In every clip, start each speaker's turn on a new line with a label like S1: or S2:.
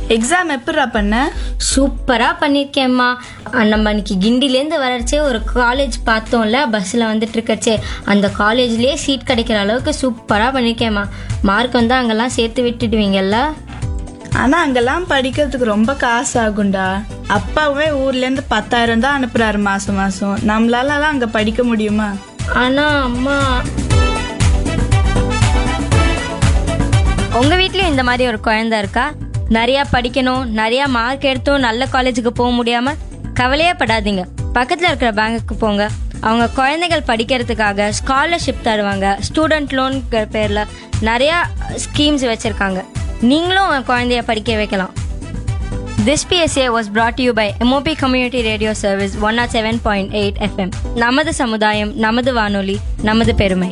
S1: Exam எப்படிடா பண்ண
S2: சூப்பரா பண்ணிருக்கேம்மா அஹ் நம்ம அன்னைக்கு கிண்டிலேருந்து வரச்சே ஒரு காலேஜ் பார்த்தோம்ல பஸ்ஸில் வந்துட்டு இருக்கச்சே அந்த காலேஜ்லயே சீட் கிடைக்கிற அளவுக்கு சூப்பரா பண்ணிருக்கேம்மா மார்க் வந்து அங்கெல்லாம் சேர்த்து விட்டுடுவீங்கல்ல
S1: ஆனா அங்கெல்லாம் படிக்கிறதுக்கு ரொம்ப காசு ஆகும்டா அப்பாவே ஊர்ல இருந்து பத்தாயிரம் தான் அனுப்புறாரு மாசம் மாசம் நம்மளால அங்க படிக்க முடியுமா
S2: ஆனா அம்மா உங்க வீட்லயும் இந்த மாதிரி ஒரு குழந்தை இருக்கா நிறைய படிக்கணும் நிறைய மார்க் எடுத்தும் நல்ல காலேஜுக்கு போக முடியாம கவலையே படாதீங்க பக்கத்துல இருக்கிற பேங்குக்கு போங்க அவங்க குழந்தைகள் படிக்கிறதுக்காக ஸ்காலர்ஷிப் தருவாங்க ஸ்டூடெண்ட் லோன் பேர்ல நிறைய ஸ்கீம்ஸ் வச்சிருக்காங்க நீங்களும் உங்க குழந்தைய படிக்க வைக்கலாம் This PSA was brought to you by MOP Community Radio Service 107.8 FM. நமது சமுதாயம் நமது வானொலி நமது பெருமை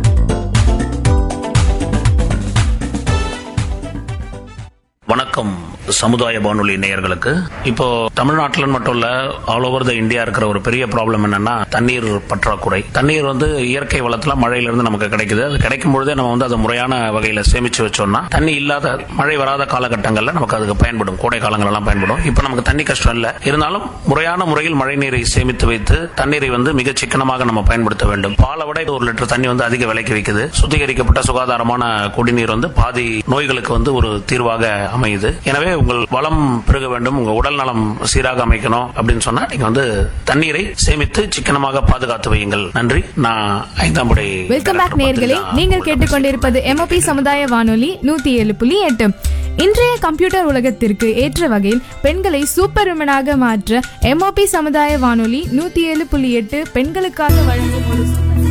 S3: வணக்கம் சமுதாய வானொலி நேயர்களுக்கு இப்போ தமிழ்நாட்டில் மட்டும் இல்ல ஆல் ஓவர் த இந்தியா இருக்கிற ஒரு பெரிய ப்ராப்ளம் என்னன்னா தண்ணீர் பற்றாக்குறை தண்ணீர் வந்து இயற்கை வளத்துல மழையில இருந்து நமக்கு கிடைக்குது அது கிடைக்கும் பொழுதே நம்ம வந்து அதை முறையான வகையில சேமிச்சு வச்சோம்னா தண்ணி இல்லாத மழை வராத காலகட்டங்கள்ல நமக்கு அதுக்கு பயன்படும் கோடை காலங்கள் எல்லாம் பயன்படும் இப்போ நமக்கு தண்ணி கஷ்டம் இல்ல இருந்தாலும் முறையான முறையில் மழை நீரை சேமித்து வைத்து தண்ணீரை வந்து மிக சிக்கனமாக நம்ம பயன்படுத்த வேண்டும் பாலை விட இது ஒரு லிட்டர் தண்ணி வந்து அதிக விலைக்கு விற்குது சுத்திகரிக்கப்பட்ட சுகாதாரமான குடிநீர் வந்து பாதி நோய்களுக்கு வந்து ஒரு தீர்வாக அமையுது எனவே உங்கள் வளம் பெருக வேண்டும் உங்க உடல் நலம் சீராக அமைக்கணும் அப்படின்னு சொன்னா நீங்க வந்து தண்ணீரை சேமித்து சிக்கனமாக பாதுகாத்து வையுங்கள் நன்றி நான் ஐந்தாம் படை
S4: வெல்கம் பேக் நேர்களே நீங்கள் கேட்டுக்கொண்டிருப்பது எம்ஓபி சமுதாய வானொலி நூத்தி ஏழு புள்ளி எட்டு இன்றைய கம்ப்யூட்டர் உலகத்திற்கு ஏற்ற வகையில் பெண்களை சூப்பர் விமனாக மாற்ற எம்ஓபி சமுதாய வானொலி நூத்தி ஏழு புள்ளி எட்டு பெண்களுக்காக வழங்கும் ஒரு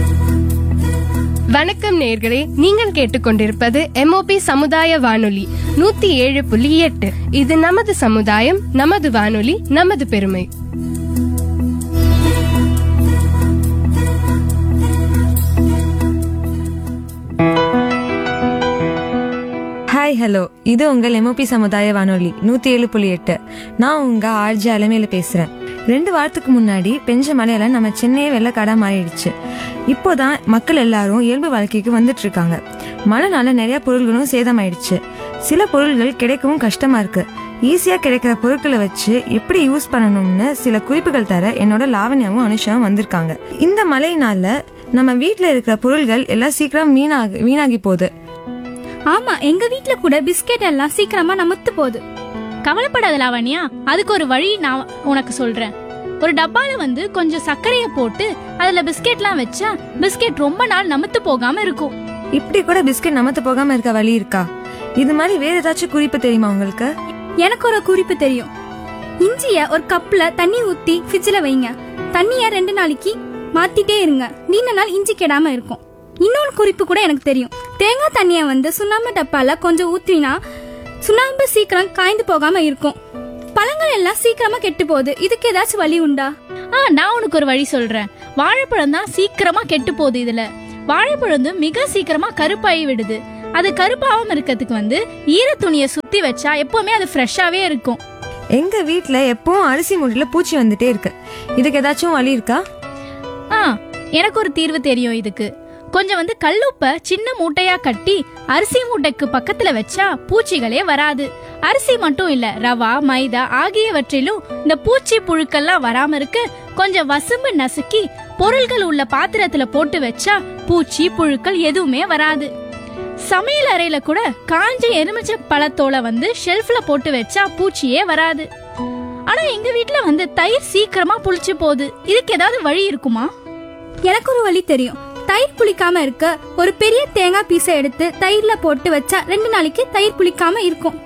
S5: வணக்கம் நேர்களே நீங்கள் கேட்டுக்கொண்டிருப்பது எம்ஓபி சமுதாய வானொலி நூத்தி ஏழு புள்ளி எட்டு இது நமது சமுதாயம் நமது வானொலி நமது பெருமை
S6: ஹாய் ஹலோ இது உங்கள் எம்ஓபி சமுதாய வானொலி நூத்தி ஏழு புள்ளி எட்டு நான் உங்க ஆர்ஜி அலமையில பேசுறேன் ரெண்டு வாரத்துக்கு முன்னாடி பெஞ்ச மழையில நம்ம சென்னையே வெள்ளக்காடா மாறிடுச்சு இப்போதான் மக்கள் எல்லாரும் இயல்பு வாழ்க்கைக்கு வந்துட்டு இருக்காங்க மழைனால நிறைய பொருள்களும் சேதமாயிடுச்சு சில பொருள்கள் கிடைக்கவும் கஷ்டமா இருக்கு ஈஸியா கிடைக்கிற பொருட்களை வச்சு எப்படி யூஸ் பண்ணணும்னு சில குறிப்புகள் தர என்னோட லாவண்யாவும் அனுஷாவும் வந்திருக்காங்க இந்த மழையினால நம்ம வீட்ல இருக்கிற பொருள்கள் எல்லாம் சீக்கிரம் வீணாகி வீணாகி போகுது
S7: ஆமா எங்க வீட்ல கூட பிஸ்கெட் எல்லாம் சீக்கிரமா நமத்து போகுது
S8: கவலைப்படாத லாவண்யா அதுக்கு ஒரு வழி நான் உனக்கு சொல்றேன் ஒரு டப்பால வந்து கொஞ்சம் சர்க்கரையை போட்டு அதுல பிஸ்கெட்லாம் வச்சா பிஸ்கெட் ரொம்ப நாள் நமத்து போகாம இருக்கும்
S6: இப்படி கூட பிஸ்கட் நமத்து போகாம இருக்க வழி இருக்கா இது மாதிரி வேற ஏதாச்சும் குறிப்பு தெரியுமா உங்களுக்கு
S7: எனக்கு ஒரு குறிப்பு தெரியும் இஞ்சிய ஒரு கப்ல தண்ணி ஊத்தி ஃப்ரிட்ஜ்ல வைங்க தண்ணிய ரெண்டு நாளைக்கு மாத்திட்டே இருங்க நீண்ட நாள் இஞ்சி கெடாம இருக்கும் இன்னொரு குறிப்பு கூட எனக்கு தெரியும் தேங்காய் தண்ணிய வந்து சுண்ணாம்பு டப்பால கொஞ்சம் ஊத்தினா சுண்ணாம்பு சீக்கிரம் காய்ந்து போகாம இருக்கும் பழங்கள் எல்லாம் சீக்கிரமா கெட்டு போகுது இதுக்கு ஏதாச்சும் வழி உண்டா
S8: ஆ நான் உனக்கு ஒரு வழி சொல்றேன் வாழைப்பழம் தான் சீக்கிரமா கெட்டு போகுது இதுல வாழைப்பழம் வந்து மிக சீக்கிரமா கருப்பாகி விடுது அது கருப்பாகாம இருக்கிறதுக்கு வந்து ஈர துணியை சுத்தி வச்சா எப்பவுமே அது ஃப்ரெஷ்ஷாவே இருக்கும்
S6: எங்க வீட்ல எப்பவும் அரிசி மூட்டையில பூச்சி வந்துட்டே இருக்கு இதுக்கு ஏதாச்சும் வழி இருக்கா
S8: ஆ எனக்கு ஒரு தீர்வு தெரியும் இதுக்கு கொஞ்சம் வந்து கல்லுப்ப சின்ன மூட்டையா கட்டி அரிசி மூட்டைக்கு பக்கத்துல வச்சா பூச்சிகளே வராது அரிசி மட்டும் இல்ல ரவா மைதா ஆகியவற்றிலும் இந்த பூச்சி புழுக்கள்லாம் வராம இருக்க கொஞ்சம் வசும்பு நசுக்கி பொருள்கள் உள்ள பாத்திரத்துல போட்டு வச்சா பூச்சி புழுக்கள் எதுவுமே வராது சமையல் அறையில கூட காஞ்ச எலுமிச்சை பழத்தோல வந்து ஷெல்ஃப்ல போட்டு வச்சா பூச்சியே வராது ஆனா எங்க வீட்ல வந்து தயிர் சீக்கிரமா புளிச்சு போகுது இதுக்கு ஏதாவது வழி இருக்குமா
S7: எனக்கு ஒரு வழி தெரியும் தயிர் புளிக்காம இருக்க ஒரு பெரிய தேங்காய் பீஸை எடுத்து தயிர்ல போட்டு வச்சா ரெண்டு நாளைக்கு தயிர் புளிக்காம இருக்கும்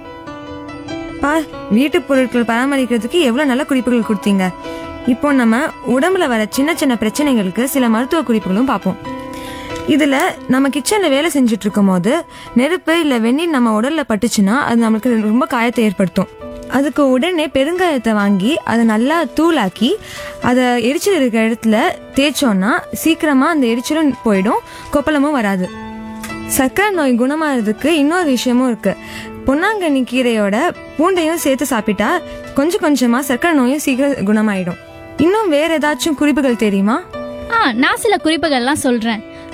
S6: பா வீட்டு பொருட்கள் பராமரிக்கிறதுக்கு எவ்வளவு நல்ல குறிப்புகள் கொடுத்தீங்க இப்போ நம்ம உடம்புல வர சின்ன சின்ன பிரச்சனைகளுக்கு சில மருத்துவ குறிப்புகளும் பார்ப்போம் இதுல நம்ம கிச்சன்ல வேலை செஞ்சுட்டு இருக்கும் போது நெருப்பு இல்ல வெந்நீர் நம்ம உடல்ல பட்டுச்சுன்னா அது நமக்கு ரொம்ப காயத்தை ஏற்படுத்தும் அதுக்கு உடனே பெருங்காயத்தை வாங்கி அதை நல்லா தூளாக்கி அதை எரிச்சல் இருக்கிற இடத்துல தேய்ச்சோம்னா சீக்கிரமா அந்த எரிச்சலும் போயிடும் கொப்பளமும் வராது சர்க்கரை நோய் குணமாகிறதுக்கு இன்னொரு விஷயமும் இருக்கு பொன்னாங்கண்ணி கீரையோட பூண்டையும் சேர்த்து சாப்பிட்டா கொஞ்சம் கொஞ்சமா சர்க்கரை நோயும் சீக்கிரம் குணமாயிடும் இன்னும் வேற ஏதாச்சும் குறிப்புகள் தெரியுமா
S8: ஆ நான் சில குறிப்புகள்லாம் சொல்றேன்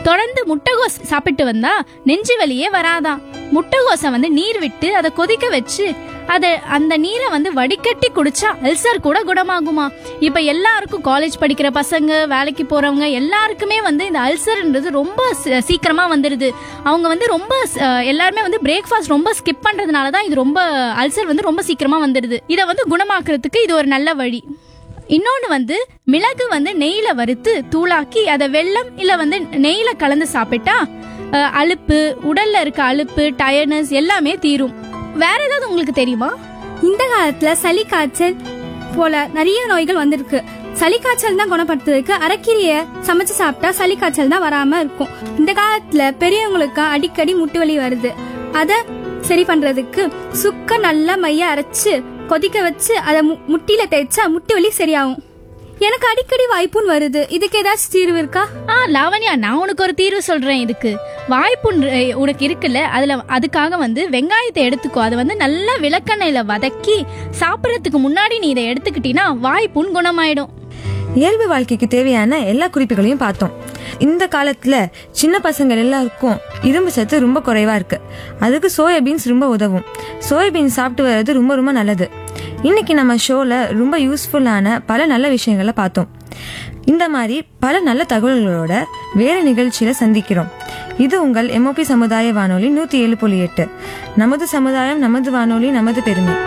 S8: தொடர்ந்து முட்டைகோஸ் சாப்பிட்டு வந்தா நெஞ்சு வலியே வராதாம் முட்டைகோஸை வந்து நீர் விட்டு அதை கொதிக்க வச்சு அதை அந்த நீரை வந்து வடிகட்டி குடிச்சா அல்சர் கூட குணமாகுமா இப்ப எல்லாருக்கும் காலேஜ் படிக்கிற பசங்க வேலைக்கு போறவங்க எல்லாருக்குமே வந்து இந்த அல்சர்ன்றது ரொம்ப சீ- சீக்கிரமா வந்துடுது அவங்க வந்து ரொம்ப அஹ், எல்லாருமே வந்து பிரேக்ஃபாஸ்ட் ரொம்ப ஸ்கிப் பண்றதுனால தான் இது ரொம்ப அல்சர் வந்து ரொம்ப சீக்கிரமா வந்துடுது இதை வந்து குணமாக்குறதுக்கு இது ஒரு நல்ல வழி இன்னொன்று வந்து மிளகு வந்து நெய்யில வறுத்து தூளாக்கி அதை வெல்லம் இல்லை வந்து நெய்யில கலந்து சாப்பிட்டா அஹ், அலுப்பு உடல்ல இருக்க அலுப்பு டயர்னஸ் எல்லாமே தீரும் வேற ஏதாவது உங்களுக்கு தெரியுமா
S7: இந்த காலத்துல சளி காய்ச்சல் போல நிறைய நோய்கள் வந்திருக்கு சளி காய்ச்சல் தான் குணப்படுத்துறதுக்கு அரைக்கீரையை சமைச்சு சாப்பிட்டா சளி காய்ச்சல் தான் வராம இருக்கும் இந்த காலத்துல பெரியவங்களுக்கு அடிக்கடி முட்டு வலி வருது அத சரி பண்றதுக்கு சுக்க நல்லா மைய அரைச்சு கொதிக்க வச்சு அதை மு- முட்டியில தேய்ச்சா முட்டி வலி சரியாகும் எனக்கு அடிக்கடி வாய்ப்புன்னு வருது இதுக்கு ஏதாச்சும் தீர்வு இருக்கா
S8: ஆ லாவண்யா நான் உனக்கு ஒரு தீர்வு சொல்றேன் இதுக்கு வாய்ப்புண் அஹ், உனக்கு இருக்குல்ல அதுல அதுக்காக வந்து வெங்காயத்தை எடுத்துக்கோ அதை வந்து நல்லா விளக்கெண்ணெயில வதக்கி சாப்பிட்றதுக்கு முன்னாடி நீ இதை எடுத்துக்கிட்டீங்கன்னா வாய்ப்புண் குணமாயிடும்
S6: இயல்பு வாழ்க்கைக்கு தேவையான எல்லா குறிப்புகளையும் பார்த்தோம் இந்த காலத்துல சின்ன பசங்க எல்லாருக்கும் இரும்பு சத்து ரொம்ப குறைவா இருக்கு அதுக்கு சோயாபீன்ஸ் ரொம்ப உதவும் சோயாபீன் சாப்பிட்டு வர்றது ரொம்ப ரொம்ப நல்லது இன்னைக்கு நம்ம ஷோல ரொம்ப யூஸ்ஃபுல்லான பல நல்ல விஷயங்களை பார்த்தோம் இந்த மாதிரி பல நல்ல தகவல்களோட வேற நிகழ்ச்சியில சந்திக்கிறோம் இது உங்கள் எம்ஓபி சமுதாய வானொலி நூத்தி ஏழு புள்ளி எட்டு நமது சமுதாயம் நமது வானொலி நமது பெருமை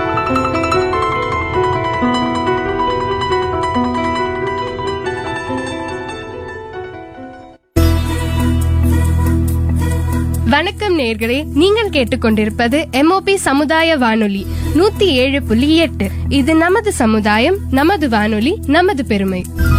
S5: வணக்கம் நேர்களே நீங்கள் கேட்டுக்கொண்டிருப்பது எம்ஓபி சமுதாய வானொலி நூத்தி ஏழு புள்ளி எட்டு இது நமது சமுதாயம் நமது வானொலி நமது பெருமை